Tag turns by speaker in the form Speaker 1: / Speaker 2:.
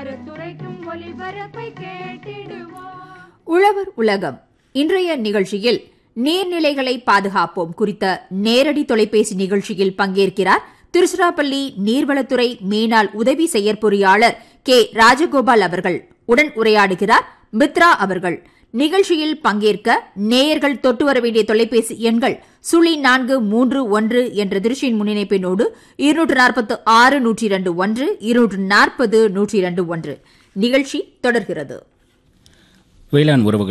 Speaker 1: கருத்துரைக்கும் ஒலிபரப்பை கேட்டிடுவோம்
Speaker 2: உழவர் உலகம் இன்றைய நிகழ்ச்சியில் நீர்நிலைகளை பாதுகாப்போம் குறித்த நேரடி தொலைபேசி நிகழ்ச்சியில் பங்கேற்கிறார் திருச்சிராப்பள்ளி நீர்வளத்துறை மேனாள் உதவி செயற்பொறியாளர் கே ராஜகோபால் அவர்கள் உடன் உரையாடுகிறார் மித்ரா அவர்கள் நிகழ்ச்சியில் பங்கேற்க நேயர்கள் தொட்டு வர வேண்டிய தொலைபேசி எண்கள் சுழி நான்கு மூன்று ஒன்று என்ற திருச்சியின் முன்னிணைப்பினோடு இருநூற்று நாற்பத்து ஆறு நூற்றி இரண்டு ஒன்று இருநூற்று நாற்பது நூற்றி இரண்டு ஒன்று நிகழ்ச்சி தொடர்கிறது
Speaker 3: வேளாண் உறவுகள்